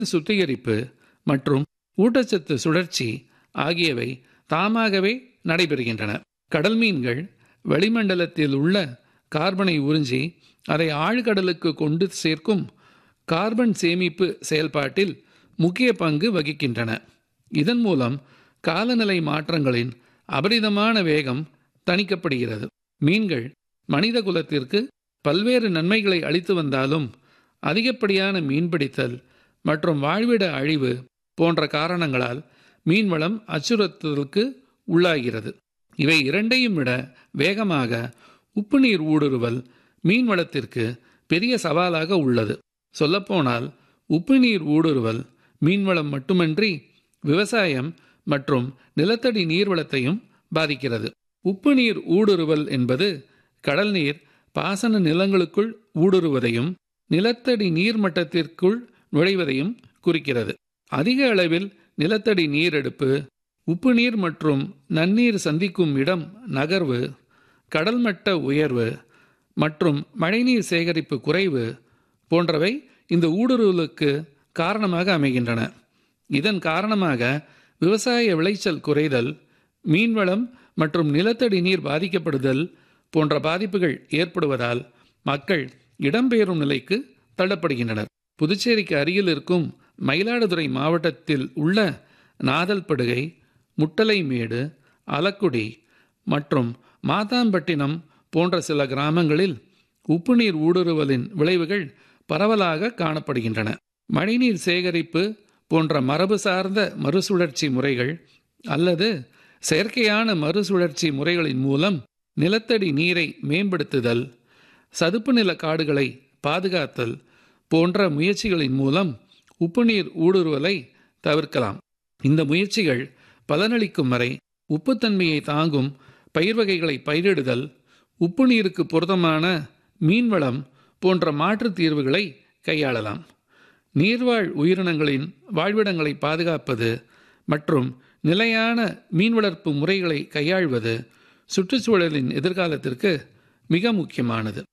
சுத்திகரிப்பு மற்றும் ஊட்டச்சத்து சுழற்சி ஆகியவை தாமாகவே நடைபெறுகின்றன கடல் மீன்கள் வளிமண்டலத்தில் உள்ள கார்பனை உறிஞ்சி அதை ஆழ்கடலுக்கு கொண்டு சேர்க்கும் கார்பன் சேமிப்பு செயல்பாட்டில் முக்கிய பங்கு வகிக்கின்றன இதன் மூலம் காலநிலை மாற்றங்களின் அபரிதமான வேகம் தணிக்கப்படுகிறது மீன்கள் மனித குலத்திற்கு பல்வேறு நன்மைகளை அளித்து வந்தாலும் அதிகப்படியான மீன்பிடித்தல் மற்றும் வாழ்விட அழிவு போன்ற காரணங்களால் மீன்வளம் அச்சுறுத்தலுக்கு உள்ளாகிறது இவை இரண்டையும் விட வேகமாக உப்புநீர் ஊடுருவல் மீன்வளத்திற்கு பெரிய சவாலாக உள்ளது சொல்லப்போனால் உப்புநீர் ஊடுருவல் மீன்வளம் மட்டுமன்றி விவசாயம் மற்றும் நிலத்தடி நீர்வளத்தையும் பாதிக்கிறது உப்பு நீர் ஊடுருவல் என்பது கடல் நீர் பாசன நிலங்களுக்குள் ஊடுருவதையும் நிலத்தடி நீர் மட்டத்திற்குள் நுழைவதையும் குறிக்கிறது அதிக அளவில் நிலத்தடி நீர் எடுப்பு உப்பு நீர் மற்றும் நன்னீர் சந்திக்கும் இடம் நகர்வு கடல் மட்ட உயர்வு மற்றும் மழைநீர் சேகரிப்பு குறைவு போன்றவை இந்த ஊடுருவலுக்கு காரணமாக அமைகின்றன இதன் காரணமாக விவசாய விளைச்சல் குறைதல் மீன்வளம் மற்றும் நிலத்தடி நீர் பாதிக்கப்படுதல் போன்ற பாதிப்புகள் ஏற்படுவதால் மக்கள் இடம்பெயரும் நிலைக்கு தள்ளப்படுகின்றனர் புதுச்சேரிக்கு அருகில் இருக்கும் மயிலாடுதுறை மாவட்டத்தில் உள்ள நாதல்படுகை முட்டலைமேடு அலக்குடி மற்றும் மாதாம்பட்டினம் போன்ற சில கிராமங்களில் உப்புநீர் ஊடுருவலின் விளைவுகள் பரவலாக காணப்படுகின்றன மழைநீர் சேகரிப்பு போன்ற மரபு சார்ந்த மறுசுழற்சி முறைகள் அல்லது செயற்கையான மறுசுழற்சி முறைகளின் மூலம் நிலத்தடி நீரை மேம்படுத்துதல் சதுப்பு நில காடுகளை பாதுகாத்தல் போன்ற முயற்சிகளின் மூலம் உப்புநீர் ஊடுருவலை தவிர்க்கலாம் இந்த முயற்சிகள் பலனளிக்கும் வரை உப்புத்தன்மையை தாங்கும் பயிர் வகைகளை பயிரிடுதல் உப்பு நீருக்கு பொருத்தமான மீன்வளம் போன்ற மாற்றுத் தீர்வுகளை கையாளலாம் நீர்வாழ் உயிரினங்களின் வாழ்விடங்களை பாதுகாப்பது மற்றும் நிலையான மீன் வளர்ப்பு முறைகளை கையாள்வது சுற்றுச்சூழலின் எதிர்காலத்திற்கு மிக முக்கியமானது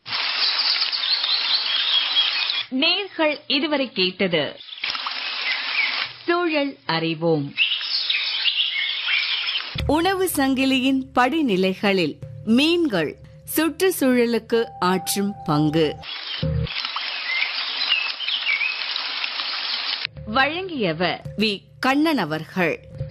நேர்கள் இதுவரை கேட்டது சூழல் அறிவோம் உணவு சங்கிலியின் படிநிலைகளில் மீன்கள் சுற்றுச்சூழலுக்கு ஆற்றும் பங்கு வழங்கியவர் வி கண்ணன் அவர்கள்